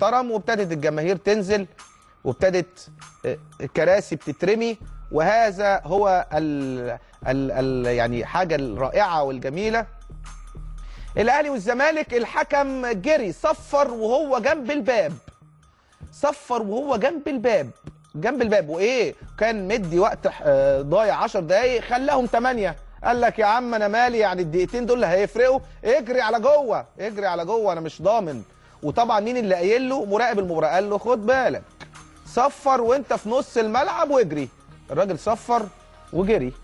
محترم وابتدت الجماهير تنزل وابتدت آه، الكراسي بتترمي وهذا هو ال ال ال يعني حاجه الرائعه والجميله الاهلي والزمالك الحكم جري صفر وهو جنب الباب صفر وهو جنب الباب جنب الباب وايه كان مدي وقت آه، ضايع 10 دقايق خلاهم 8 قال لك يا عم انا مالي يعني الدقيقتين دول هيفرقوا اجري على جوه اجري على جوه انا مش ضامن وطبعا مين اللي قايل له مراقب المباراه قال له خد بالك صفر وانت في نص الملعب واجري الراجل صفر وجري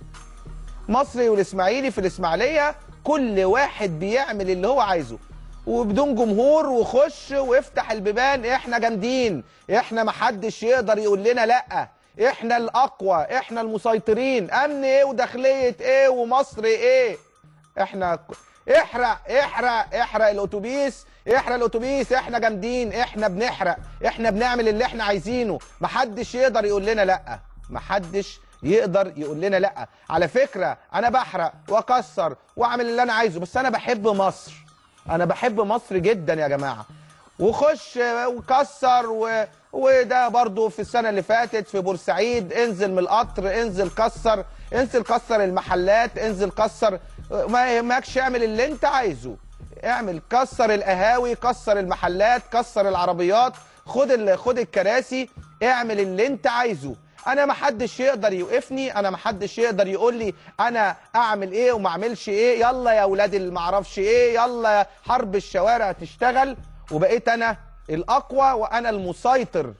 مصري والاسماعيلي في الاسماعيليه كل واحد بيعمل اللي هو عايزه وبدون جمهور وخش وافتح البيبان احنا جامدين احنا محدش يقدر يقول لنا لا احنا الاقوى احنا المسيطرين امن ايه وداخليه ايه ومصر ايه احنا ك- احرق احرق احرق الاتوبيس احرق الاتوبيس احنا جامدين احنا بنحرق احنا بنعمل اللي احنا عايزينه محدش يقدر يقول لنا لا محدش يقدر يقول لنا لا على فكره انا بحرق واكسر واعمل اللي انا عايزه بس انا بحب مصر انا بحب مصر جدا يا جماعه وخش وكسر و... وده برضو في السنه اللي فاتت في بورسعيد انزل من القطر انزل كسر انزل كسر المحلات انزل كسر ما يهمكش اعمل اللي انت عايزه اعمل كسر القهاوي كسر المحلات كسر العربيات خد ال... خد الكراسي اعمل اللي انت عايزه انا ما حدش يقدر يوقفني انا ما حدش يقدر يقول لي انا اعمل ايه وما اعملش ايه يلا يا اولاد اللي ما اعرفش ايه يلا حرب الشوارع تشتغل وبقيت انا الاقوى وانا المسيطر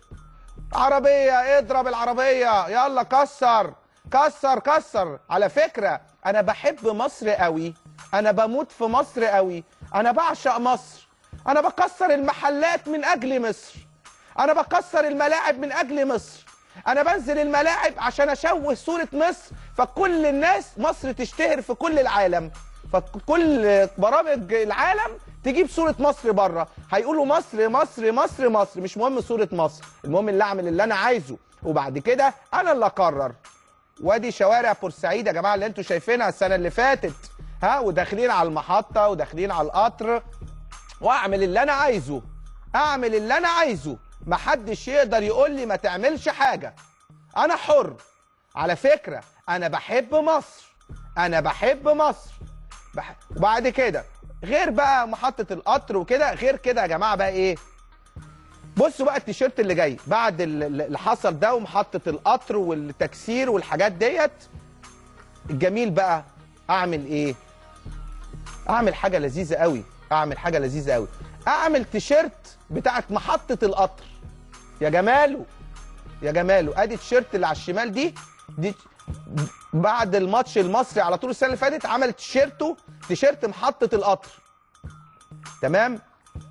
عربيه اضرب العربيه يلا كسر كسر كسر على فكره انا بحب مصر قوي انا بموت في مصر قوي انا بعشق مصر انا بكسر المحلات من اجل مصر انا بكسر الملاعب من اجل مصر انا بنزل الملاعب عشان اشوه صوره مصر فكل الناس مصر تشتهر في كل العالم فكل برامج العالم تجيب صوره مصر بره هيقولوا مصر مصر مصر مصر مش مهم صوره مصر المهم اللي اعمل اللي انا عايزه وبعد كده انا اللي اقرر وادي شوارع بورسعيد يا جماعه اللي انتوا شايفينها السنه اللي فاتت ها وداخلين على المحطه وداخلين على القطر واعمل اللي انا عايزه اعمل اللي انا عايزه محدش يقدر يقول لي ما تعملش حاجه انا حر على فكره انا بحب مصر انا بحب مصر بح... وبعد كده غير بقى محطه القطر وكده غير كده يا جماعه بقى ايه بصوا بقى التيشيرت اللي جاي بعد ال- ال- اللي حصل ده ومحطه القطر والتكسير والحاجات ديت الجميل بقى اعمل ايه اعمل حاجه لذيذه قوي اعمل حاجه لذيذه قوي اعمل تيشيرت بتاعت محطه القطر يا جماله يا جماله ادي التيشيرت اللي على الشمال دي دي بعد الماتش المصري على طول السنه اللي فاتت عمل تيشيرته تيشيرت محطه القطر تمام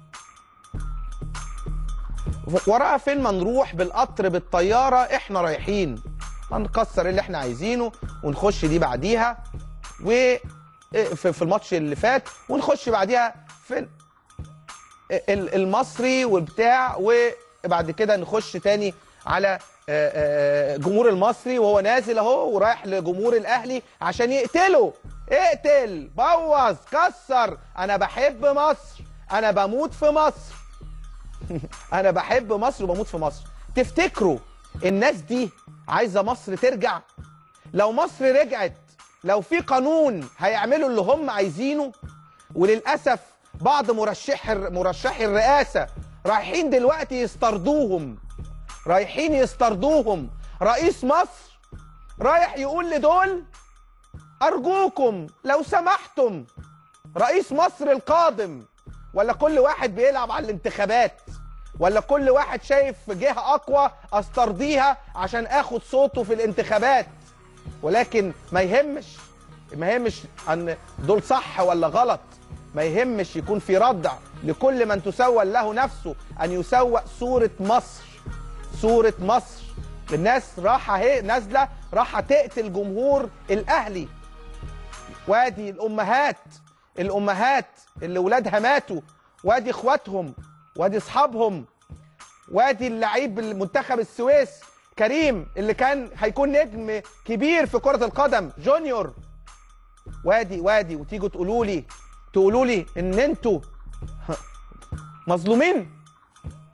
وراها فين ما نروح بالقطر بالطياره احنا رايحين هنكسر اللي احنا عايزينه ونخش دي بعديها و في في الماتش اللي فات ونخش بعديها في ال- المصري والبتاع وبعد كده نخش تاني على آه، آه، جمهور المصري وهو نازل اهو ورايح لجمهور الاهلي عشان يقتله اقتل بوظ كسر انا بحب مصر انا بموت في مصر انا بحب مصر وبموت في مصر تفتكروا الناس دي عايزه مصر ترجع لو مصر رجعت لو في قانون هيعملوا اللي هم عايزينه وللاسف بعض مرشح مرشحي الرئاسه رايحين دلوقتي يسترضوهم رايحين يسترضوهم رئيس مصر رايح يقول لدول ارجوكم لو سمحتم رئيس مصر القادم ولا كل واحد بيلعب على الانتخابات ولا كل واحد شايف جهة أقوى أسترضيها عشان آخد صوته في الانتخابات ولكن ما يهمش ما يهمش أن دول صح ولا غلط ما يهمش يكون في ردع لكل من تسول له نفسه أن يسوق صورة مصر صورة مصر الناس راحة اهي نازلة راحة تقتل جمهور الأهلي وادي الامهات الامهات اللي ولادها ماتوا وادي اخواتهم وادي اصحابهم وادي اللعيب المنتخب السويس كريم اللي كان هيكون نجم كبير في كرة القدم جونيور وادي وادي وتيجوا تقولوا لي تقولوا لي ان انتوا مظلومين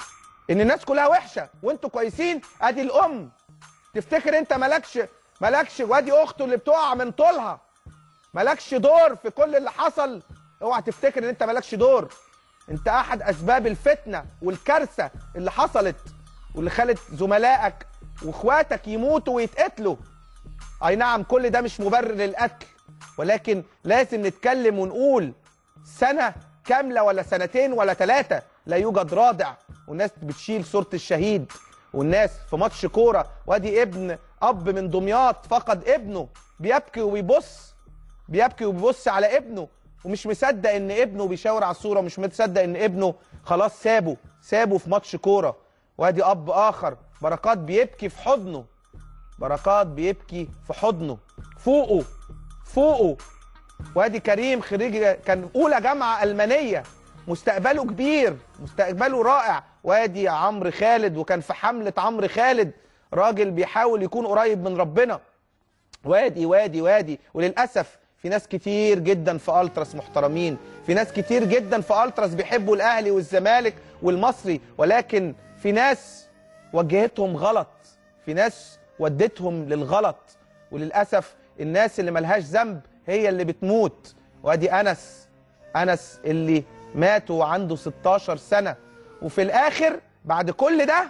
ان الناس كلها وحشه وانتوا كويسين ادي الام تفتكر انت مالكش مالكش وادي اخته اللي بتقع من طولها مالكش دور في كل اللي حصل اوعى تفتكر ان انت مالكش دور انت احد اسباب الفتنه والكارثه اللي حصلت واللي خلت زملائك واخواتك يموتوا ويتقتلوا اي نعم كل ده مش مبرر للقتل ولكن لازم نتكلم ونقول سنه كامله ولا سنتين ولا ثلاثه لا يوجد رادع والناس بتشيل صوره الشهيد والناس في ماتش كوره وادي ابن اب من دمياط فقد ابنه بيبكي وبيبص بيبكي وبيبص على ابنه ومش مصدق ان ابنه بيشاور على الصوره ومش مصدق ان ابنه خلاص سابه سابه في ماتش كوره وادي اب اخر بركات بيبكي في حضنه بركات بيبكي في حضنه فوقه فوقه وادي كريم خريج كان اولى جامعه المانيه مستقبله كبير مستقبله رائع وادي عمرو خالد وكان في حمله عمرو خالد راجل بيحاول يكون قريب من ربنا وادي وادي وادي وللاسف في ناس كتير جدا في التراس محترمين في ناس كتير جدا في التراس بيحبوا الاهلي والزمالك والمصري ولكن في ناس وجهتهم غلط في ناس ودتهم للغلط وللاسف الناس اللي ملهاش ذنب هي اللي بتموت وادي انس انس اللي مات وعنده 16 سنه وفي الاخر بعد كل ده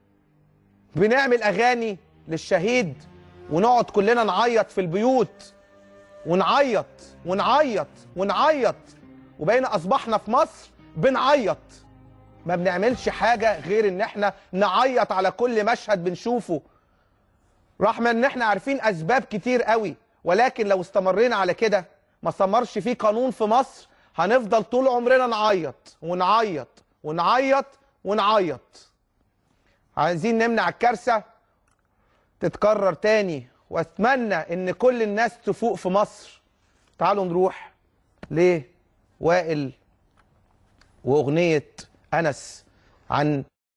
بنعمل اغاني للشهيد ونقعد كلنا نعيط في البيوت ونعيط ونعيط ونعيط وبقينا اصبحنا في مصر بنعيط ما بنعملش حاجه غير ان احنا نعيط على كل مشهد بنشوفه رغم ان احنا عارفين اسباب كتير قوي ولكن لو استمرينا على كده ما استمرش في قانون في مصر هنفضل طول عمرنا نعيط ونعيط ونعيط ونعيط عايزين نمنع الكارثه تتكرر تاني واتمنى ان كل الناس تفوق في مصر تعالوا نروح لوائل واغنيه انس عن